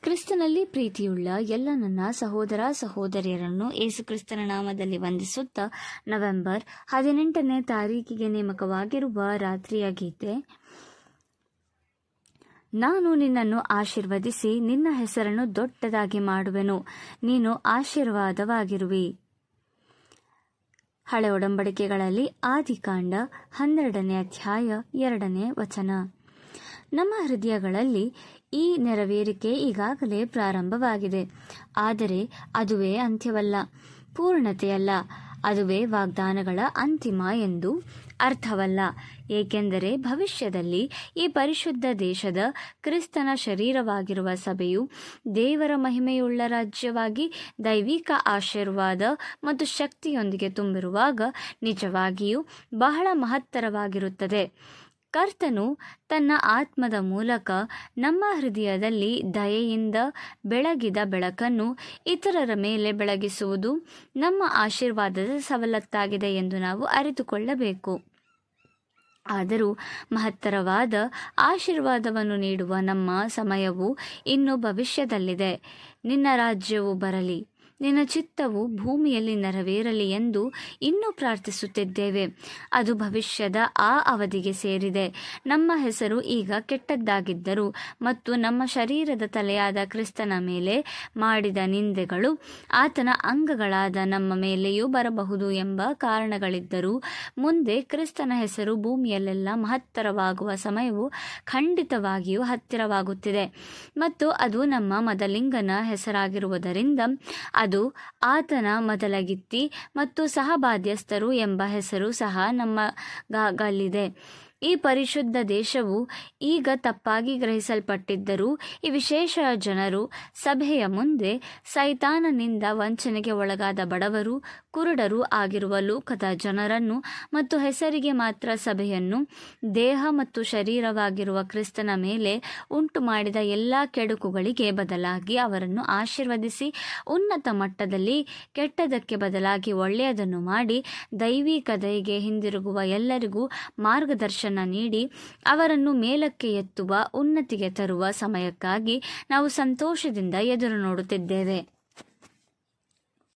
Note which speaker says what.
Speaker 1: ಕ್ರಿಸ್ತನಲ್ಲಿ ಪ್ರೀತಿಯುಳ್ಳ ಎಲ್ಲ ನನ್ನ ಸಹೋದರ ಸಹೋದರಿಯರನ್ನು ಯೇಸುಕ್ರಿಸ್ತನ ನಾಮದಲ್ಲಿ ವಂದಿಸುತ್ತಾ ನವೆಂಬರ್ ಹದಿನೆಂಟನೇ ತಾರೀಕಿಗೆ ನೇಮಕವಾಗಿರುವ ರಾತ್ರಿಯ ಗೀತೆ ನಾನು ನಿನ್ನನ್ನು ಆಶೀರ್ವದಿಸಿ ನಿನ್ನ ಹೆಸರನ್ನು ದೊಡ್ಡದಾಗಿ ಮಾಡುವೆನು ನೀನು ಆಶೀರ್ವಾದವಾಗಿರುವಿ ಹಳೆ ಒಡಂಬಡಿಕೆಗಳಲ್ಲಿ ಆದಿಕಾಂಡ ಹನ್ನೆರಡನೇ ಅಧ್ಯಾಯ ಎರಡನೇ ವಚನ ನಮ್ಮ ಹೃದಯಗಳಲ್ಲಿ ಈ ನೆರವೇರಿಕೆ ಈಗಾಗಲೇ ಪ್ರಾರಂಭವಾಗಿದೆ ಆದರೆ ಅದುವೇ ಅಂತ್ಯವಲ್ಲ ಪೂರ್ಣತೆಯಲ್ಲ ಅದುವೇ ವಾಗ್ದಾನಗಳ ಅಂತಿಮ ಎಂದು ಅರ್ಥವಲ್ಲ ಏಕೆಂದರೆ ಭವಿಷ್ಯದಲ್ಲಿ ಈ ಪರಿಶುದ್ಧ ದೇಶದ ಕ್ರಿಸ್ತನ ಶರೀರವಾಗಿರುವ ಸಭೆಯು ದೇವರ ಮಹಿಮೆಯುಳ್ಳ ರಾಜ್ಯವಾಗಿ ದೈವಿಕ ಆಶೀರ್ವಾದ ಮತ್ತು ಶಕ್ತಿಯೊಂದಿಗೆ ತುಂಬಿರುವಾಗ ನಿಜವಾಗಿಯೂ ಬಹಳ ಮಹತ್ತರವಾಗಿರುತ್ತದೆ ಕರ್ತನು ತನ್ನ ಆತ್ಮದ ಮೂಲಕ ನಮ್ಮ ಹೃದಯದಲ್ಲಿ ದಯೆಯಿಂದ ಬೆಳಗಿದ ಬೆಳಕನ್ನು ಇತರರ ಮೇಲೆ ಬೆಳಗಿಸುವುದು ನಮ್ಮ ಆಶೀರ್ವಾದದ ಸವಲತ್ತಾಗಿದೆ ಎಂದು ನಾವು ಅರಿತುಕೊಳ್ಳಬೇಕು ಆದರೂ ಮಹತ್ತರವಾದ ಆಶೀರ್ವಾದವನ್ನು ನೀಡುವ ನಮ್ಮ ಸಮಯವು ಇನ್ನು ಭವಿಷ್ಯದಲ್ಲಿದೆ ನಿನ್ನ ರಾಜ್ಯವು ಬರಲಿ ನಿನ್ನ ಚಿತ್ತವು ಭೂಮಿಯಲ್ಲಿ ನೆರವೇರಲಿ ಎಂದು ಇನ್ನೂ ಪ್ರಾರ್ಥಿಸುತ್ತಿದ್ದೇವೆ ಅದು ಭವಿಷ್ಯದ ಆ ಅವಧಿಗೆ ಸೇರಿದೆ ನಮ್ಮ ಹೆಸರು ಈಗ ಕೆಟ್ಟದ್ದಾಗಿದ್ದರು ಮತ್ತು ನಮ್ಮ ಶರೀರದ ತಲೆಯಾದ ಕ್ರಿಸ್ತನ ಮೇಲೆ ಮಾಡಿದ ನಿಂದೆಗಳು ಆತನ ಅಂಗಗಳಾದ ನಮ್ಮ ಮೇಲೆಯೂ ಬರಬಹುದು ಎಂಬ ಕಾರಣಗಳಿದ್ದರೂ ಮುಂದೆ ಕ್ರಿಸ್ತನ ಹೆಸರು ಭೂಮಿಯಲ್ಲೆಲ್ಲ ಮಹತ್ತರವಾಗುವ ಸಮಯವು ಖಂಡಿತವಾಗಿಯೂ ಹತ್ತಿರವಾಗುತ್ತಿದೆ ಮತ್ತು ಅದು ನಮ್ಮ ಮದಲಿಂಗನ ಹೆಸರಾಗಿರುವುದರಿಂದ ಅದು ಆತನ ಮೊದಲಗಿತ್ತಿ ಮತ್ತು ಸಹಬಾಧ್ಯಸ್ಥರು ಎಂಬ ಹೆಸರು ಸಹ ನಮ್ಮಗಾಗಲಿದೆ ಈ ಪರಿಶುದ್ಧ ದೇಶವು ಈಗ ತಪ್ಪಾಗಿ ಗ್ರಹಿಸಲ್ಪಟ್ಟಿದ್ದರೂ ಈ ವಿಶೇಷ ಜನರು ಸಭೆಯ ಮುಂದೆ ಸೈತಾನನಿಂದ ವಂಚನೆಗೆ ಒಳಗಾದ ಬಡವರು ಕುರುಡರು ಆಗಿರುವ ಲೋಕದ ಜನರನ್ನು ಮತ್ತು ಹೆಸರಿಗೆ ಮಾತ್ರ ಸಭೆಯನ್ನು ದೇಹ ಮತ್ತು ಶರೀರವಾಗಿರುವ ಕ್ರಿಸ್ತನ ಮೇಲೆ ಉಂಟು ಮಾಡಿದ ಎಲ್ಲ ಕೆಡುಕುಗಳಿಗೆ ಬದಲಾಗಿ ಅವರನ್ನು ಆಶೀರ್ವದಿಸಿ ಉನ್ನತ ಮಟ್ಟದಲ್ಲಿ ಕೆಟ್ಟದಕ್ಕೆ ಬದಲಾಗಿ ಒಳ್ಳೆಯದನ್ನು ಮಾಡಿ ದೈವಿಕ ದಯೆಗೆ ಹಿಂದಿರುಗುವ ಎಲ್ಲರಿಗೂ ಮಾರ್ಗದರ್ಶನ ನೀಡಿ ಅವರನ್ನು ಮೇಲಕ್ಕೆ ಎತ್ತುವ ಉನ್ನತಿಗೆ ತರುವ ಸಮಯಕ್ಕಾಗಿ ನಾವು ಸಂತೋಷದಿಂದ ಎದುರು ನೋಡುತ್ತಿದ್ದೇವೆ